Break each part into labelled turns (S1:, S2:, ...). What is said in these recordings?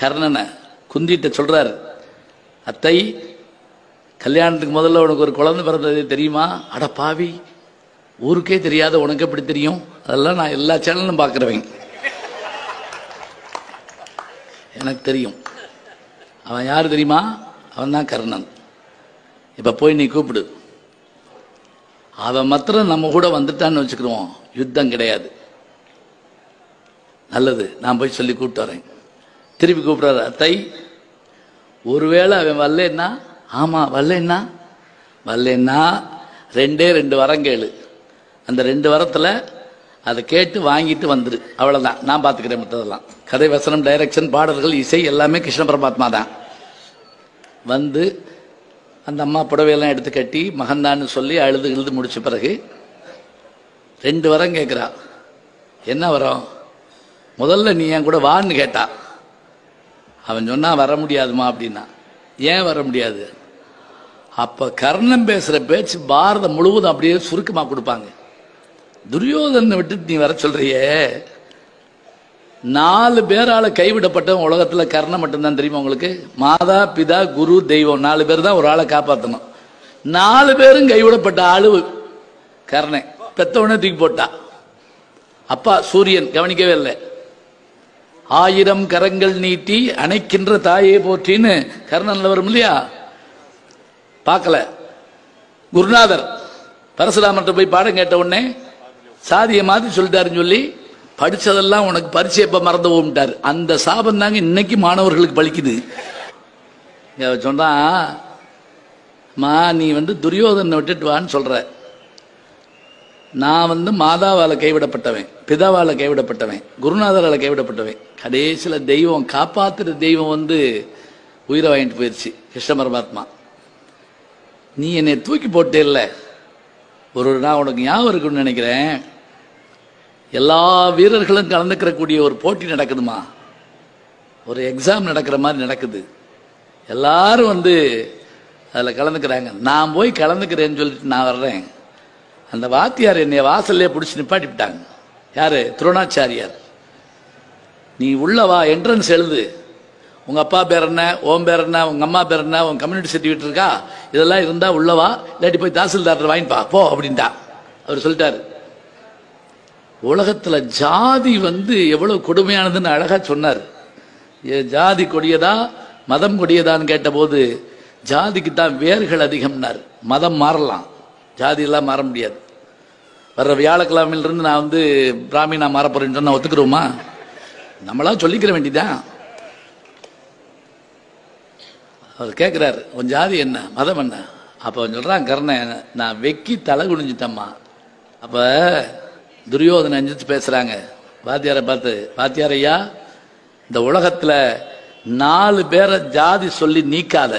S1: கர்ணனை குந்திட்ட சொல்றாரு அத்தை கல்யாணத்துக்கு முதல்ல உனக்கு ஒரு குழந்தை பிறந்தது தெரியுமா அட பாவி ஊருக்கே தெரியாத உனக்கு எப்படி தெரியும் அதெல்லாம் நான் எல்லா சேனலும் பார்க்குறவன் எனக்கு தெரியும் அவன் யார் தெரியுமா அவன் தான் கர்ணன் இப்போ போய் நீ கூப்பிடு அவன் மாத்திரம் நம்ம கூட வந்துட்டான்னு வச்சுக்கிறோம் யுத்தம் கிடையாது நல்லது நான் போய் சொல்லி கூப்பிட்டு வரேன் திருப்பி கூப்பிடுறாரு அத்தை ஒருவேளை அவன் வரலன்னா ஆமா வரலன்னா வரலன்னா ரெண்டே ரெண்டு வரம் கேளு அந்த ரெண்டு வரத்துல அதை கேட்டு வாங்கிட்டு வந்துரு அவ்வளவுதான் நான் பார்த்துக்கிறேன் மற்றதெல்லாம் கதை வசனம் டைரக்ஷன் பாடல்கள் இசை எல்லாமே கிருஷ்ண பரமாத்மா தான் வந்து அந்த அம்மா புடவையெல்லாம் எடுத்து கட்டி மகன்தான்னு சொல்லி அழுது இழுது முடிச்ச பிறகு ரெண்டு வரம் கேட்குறா என்ன வரம் முதல்ல நீ என் கூட வான்னு கேட்டா அவன் சொன்னா வர முடியாதுமா அப்படின்னா ஏன் வர முடியாது அப்ப கர்ணன் பேசுற பேச்சு பாரதம் முழுவதும் அப்படியே சுருக்கமா கொடுப்பாங்க துரியோதனை விட்டு நீ வர சொல்றியே நாலு பேரால கைவிடப்பட்டவன் உலகத்துல கர்ணன் மட்டும்தான் தெரியுமா உங்களுக்கு மாதா பிதா குரு தெய்வம் நாலு பேர் தான் ஒரு ஆளை காப்பாத்தணும் நாலு பேரும் கைவிடப்பட்ட ஆளு கர்ணன் பெத்தவனே தூக்கி போட்டா அப்பா சூரியன் கவனிக்கவே இல்லை ஆயிரம் கரங்கள் நீட்டி அணைக்கின்ற தாயே போற்றின்னு கர்ணன்ல வரும் இல்லையா பார்க்கல குருநாதர் பரசுராமர்கிட்ட போய் பாடம் கேட்ட உடனே சாதியை மாத்தி சொல்லிட்டாருன்னு சொல்லி படிச்சதெல்லாம் உனக்கு பரிசு எப்ப மறந்து போட்டார் அந்த சாபம் தாங்க இன்னைக்கு மாணவர்களுக்கு பலிக்குது இங்க அவன் சொன்னான் மா நீ வந்து துரியோதனை விட்டுட்டு வான்னு சொல்ற நான் வந்து மாதாவால கைவிடப்பட்டவன் பிதாவால கைவிடப்பட்டவன் குருநாதரால கைவிடப்பட்டவன் கடைசியில தெய்வம் காப்பாத்துற தெய்வம் வந்து உயிரை வாங்கிட்டு போயிருச்சு கிருஷ்ண பரமாத்மா நீ என்னை தூக்கி போட்டே இல்ல ஒரு நான் உனக்கு ஞாபகம் இருக்குன்னு நினைக்கிறேன் எல்லா வீரர்களும் கலந்துக்கிறக்கூடிய ஒரு போட்டி நடக்குதுமா ஒரு எக்ஸாம் நடக்கிற மாதிரி நடக்குது எல்லாரும் வந்து அதில் கலந்துக்கிறாங்க நான் போய் கலந்துக்கிறேன்னு சொல்லிட்டு நான் வர்றேன் அந்த வாத்தியார் என்னை வாசல்லே பிடிச்சி நிப்பாட்டிவிட்டாங்க யாரு துரோணாச்சாரியார் நீ உள்ள வா என்ட்ரன்ஸ் எழுது உங்க அப்பா பேர் என்ன உன் பேர் என்ன உங்க அம்மா பேர் என்ன உன் கம்யூனிட்டி சர்டிஃபிகேட் இருக்கா இதெல்லாம் இருந்தா உள்ள வா இல்லாட்டி போய் தாசில்தார் வாங்கிப்பா போ அப்படின்ட்டா அவர் சொல்லிட்டாரு உலகத்துல ஜாதி வந்து எவ்வளவு கொடுமையானதுன்னு அழகா சொன்னார் ஏ, ஜாதி கொடியதா மதம் கொடியதான்னு கேட்டபோது ஜாதிக்கு தான் வேர்கள் அதிகம்னார் மதம் மாறலாம் ஜாதி எல்லாம் மாற முடியாது வர்ற வியாழக்கிழமையிலிருந்து நான் வந்து பிராமினா மாற போறேன்னு சொன்னா ஒத்துக்கிறோமா நம்மளா சொல்லிக்கிற வேண்டியதான் அவர் கேட்கிறாரு உன் ஜாதி என்ன மதம் என்ன அப்ப அவன் சொல்றான் கர்ணன் நான் வெக்கி தலை குனிஞ்சிட்டம்மா அப்ப துரியோதனை அஞ்சிச்சு பேசுறாங்க வாத்தியாரை பார்த்து வாத்தியார் ஐயா இந்த உலகத்துல நாலு பேரை ஜாதி சொல்லி நீக்காத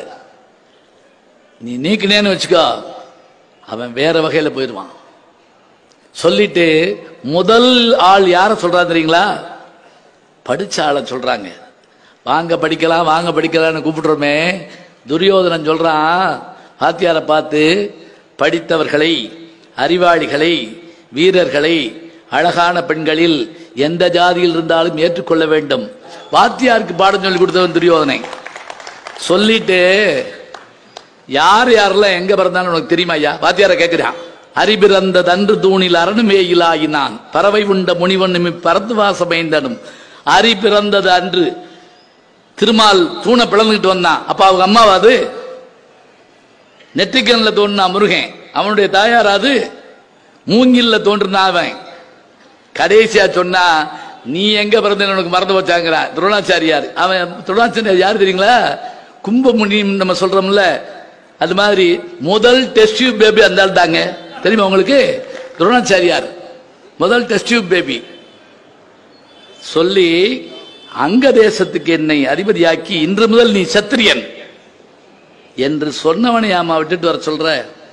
S1: நீ நீக்கினேன்னு வச்சுக்கோ அவன் வேற வகையில போயிடுவான் சொல்லிட்டு முதல் ஆள் யார சொல்றா தெரியுங்களா படிச்ச ஆளை சொல்றாங்க வாங்க படிக்கலாம் வாங்க படிக்கலாம்னு கூப்பிடுறோமே துரியோதனன் சொல்றான் வாத்தியாரை பார்த்து படித்தவர்களை அறிவாளிகளை வீரர்களை அழகான பெண்களில் எந்த ஜாதியில் இருந்தாலும் ஏற்றுக்கொள்ள வேண்டும் வாத்தியாருக்கு பாடம் சொல்லி கொடுத்தவன் துரியோதனை சொல்லிட்டு யார் யாரெல்லாம் எங்க பிறந்தான்னு உனக்கு தெரியுமா ஐயா வாத்தியார கேட்கிறான் அறிபிறந்த தன்று தூணில் அரணுமேயிலாயினான் பறவை உண்ட முனிவனும் பரத்து வாசமைந்தனும் அரி பிறந்தது அன்று திருமால் தூணை பிளந்துக்கிட்டு வந்தான் அப்ப அவங்க அம்மாவா அது நெற்றிக்கண்ல தோன்றினா முருகன் அவனுடைய தாயார் அது மூங்கில்ல தோன்றினா அவன் கடைசியா சொன்னா நீ எங்க பிறந்த உனக்கு மறந்து வச்சாங்கிறா துரோணாச்சாரியார் அவன் துரோணாச்சாரியார் யார் தெரியுங்களா கும்பமுனி நம்ம சொல்றோம்ல அது மாதிரி முதல் டெஸ்ட் டியூப் பேபி அந்த ஆள் தாங்க தெரியுமா உங்களுக்கு துரோணாச்சாரியார் முதல் டெஸ்ட் டியூப் பேபி சொல்லி அங்க தேசத்துக்கு என்னை அதிபதியாக்கி இன்று முதல் நீ சத்திரியன் என்று சொன்னவனை ஆமா விட்டுட்டு வர சொல்ற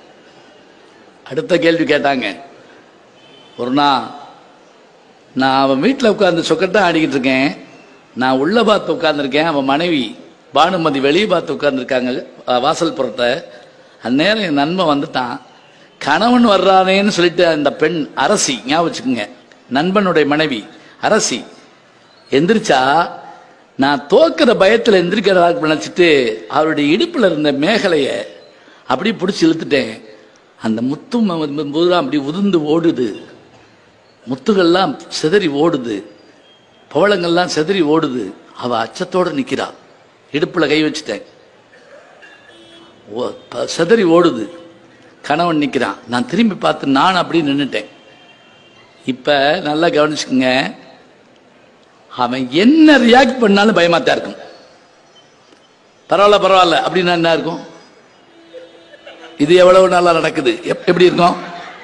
S1: அடுத்த கேள்வி கேட்டாங்க ஒரு நாள் நான் அவன் வீட்டில் உட்காந்து சொக்கட்டா ஆடிக்கிட்டு இருக்கேன் நான் உள்ள பார்த்து உட்காந்துருக்கேன் அவன் மனைவி பானுமதி வெளியே பார்த்து உட்காந்துருக்காங்க வாசல் புறத்தை அந்நேரம் என் நண்பன் வந்துட்டான் கணவன் வர்றானேன்னு சொல்லிட்டு அந்த பெண் அரசி ஞாபகம் வச்சுக்கோங்க நண்பனுடைய மனைவி அரசி எந்திரிச்சா நான் தோக்கிற பயத்தில் எந்திரிக்கிறதாக நினைச்சிட்டு அவருடைய இடுப்புல இருந்த மேகலைய அப்படியே பிடிச்சி இழுத்துட்டேன் அந்த முத்தும் பூரா அப்படி உதிர்ந்து ஓடுது முத்துகள்லாம் சிதறி ஓடுது பவளங்கள்லாம் சிதறி ஓடுது அவ அச்சத்தோட நிக்கிறா இடுப்புல கை வச்சுட்டேன் ஓ- ப- சிதறி ஓடுது கணவன் நிக்கிறான் நான் திரும்பி பார்த்து நான் அப்படியே நின்னுட்டேன் இப்ப நல்லா கவனிச்சுக்கங்க அவன் என்ன ரியாக்ட் பண்ணாலும் பயமாத்தான் இருக்கும் பரவாயில்ல பரவாயில்ல அப்படின்னா என்ன இருக்கும் இது எவ்வளவு நாளா நடக்குது எப்- எப்படி இருக்கும்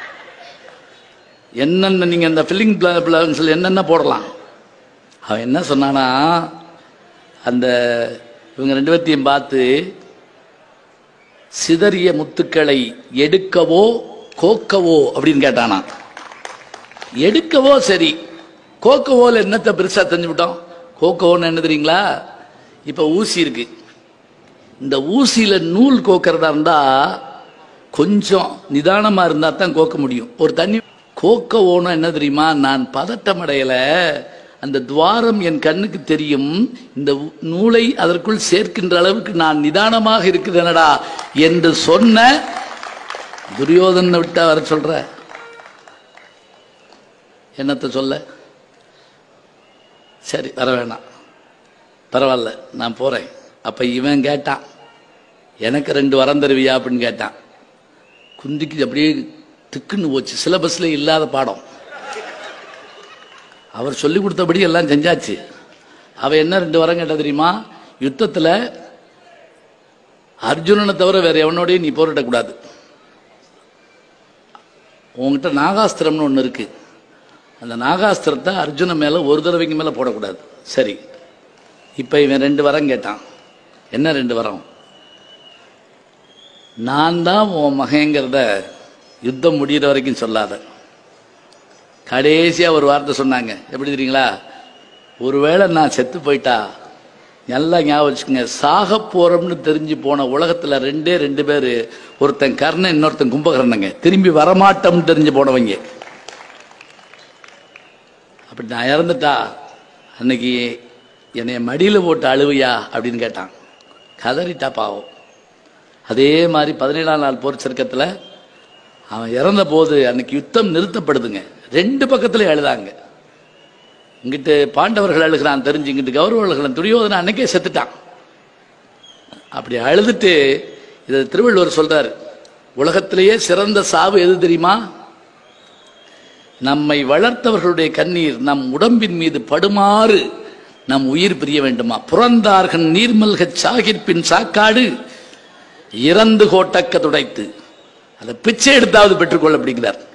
S1: என்னென்ன நீங்க இந்த ஃபில்லிங் பிளான்ஸ்ல என்னென்ன போடலாம் அவன் என்ன சொன்னானா அந்த இவங்க ரெண்டு பேர்த்தையும் பார்த்து சிதறிய முத்துக்களை எடுக்கவோ கோக்கவோ அப்படின்னு கேட்டானா எடுக்கவோ சரி கோக்கவோல என்னத்தை பெருசா தெரிஞ்சு விட்டோம் கோக்கவோன்னு என்ன தெரியுங்களா இப்ப ஊசி இருக்கு இந்த ஊசியில நூல் கோக்கிறதா இருந்தா கொஞ்சம் நிதானமா இருந்தா தான் கோக்க முடியும் ஒரு தண்ணி கோக்க ஓணும் என்ன தெரியுமா நான் பதட்டம் அடையல அந்த துவாரம் என் கண்ணுக்கு தெரியும் இந்த உ- நூலை அதற்குள் சேர்க்கின்ற அளவுக்கு நான் நிதானமாக இருக்குதனடா என்று சொன்ன துரியோதனை விட்டா வர சொல்ற என்னத்தை சொல்ல சரி வர வேணாம் பரவாயில்ல நான் போறேன் அப்ப இவன் கேட்டான் எனக்கு ரெண்டு வரம் தருவியா அப்படின்னு கேட்டான் குந்திக்கு அப்படியே திக்குன்னு போச்சு சிலபஸ்ல இல்லாத பாடம் அவர் சொல்லி கொடுத்தபடி எல்லாம் செஞ்சாச்சு அவ என்ன ரெண்டு வரம் கேட்டா தெரியுமா யுத்தத்துல அர்ஜுனனை தவிர வேற எவனோடையும் நீ போரிடக்கூடாது உன்கிட்ட நாகாஸ்திரம்னு ஒன்று இருக்கு அந்த நாகாஸ்திரத்தை அர்ஜுனன் மேல ஒரு தடவைக்கு மேல போடக்கூடாது சரி இப்ப இவன் ரெண்டு வரம் கேட்டான் என்ன ரெண்டு வரம் நான் தான் உன் மகங்கிறத யுத்தம் முடியிற வரைக்கும் சொல்லாத கடைசியா ஒரு வார்த்தை சொன்னாங்க எப்படி தெரியுங்களா ஒருவேளை நான் செத்து போயிட்டா நல்லா ஞாபகம் வச்சுக்கோங்க சாக போறோம்னு தெரிஞ்சு போன உலகத்துல ரெண்டே ரெண்டு பேரு ஒருத்தன் கர்ணன் இன்னொருத்தன் கும்பகர்ணங்க திரும்பி வரமாட்டோம்னு தெரிஞ்சு போனவங்க அப்படி நான் இறந்துட்டா அன்னைக்கு என்னைய மடியில போட்டு அழுவையா அப்படின்னு கேட்டான் கதறிட்டா பாவம் அதே மாதிரி பதினேழாம் நாள் போர் சர்க்கத்துல அவன் இறந்த போது அன்னைக்கு யுத்தம் நிறுத்தப்படுதுங்க ரெண்டு பக்கத்துல அழுதாங்க இங்கிட்டு பாண்டவர்கள் அழுகிறான் தெரிஞ்சு இங்கிட்டு கௌரவர்கள் துரியோதன அன்னைக்கே செத்துட்டான் அப்படி அழுதுட்டு இதை திருவள்ளுவர் சொல்றாரு உலகத்திலேயே சிறந்த சாவு எது தெரியுமா நம்மை வளர்த்தவர்களுடைய கண்ணீர் நம் உடம்பின் மீது படுமாறு நம் உயிர் பிரிய வேண்டுமா புறந்தார்கன் நீர்மல்கச் சாகிற்பின் சாக்காடு இறந்து கோட்டக்க துடைத்து அதை பிச்சை எடுத்தாவது பெற்றுக்கொள்ள அப்படிங்கிறார்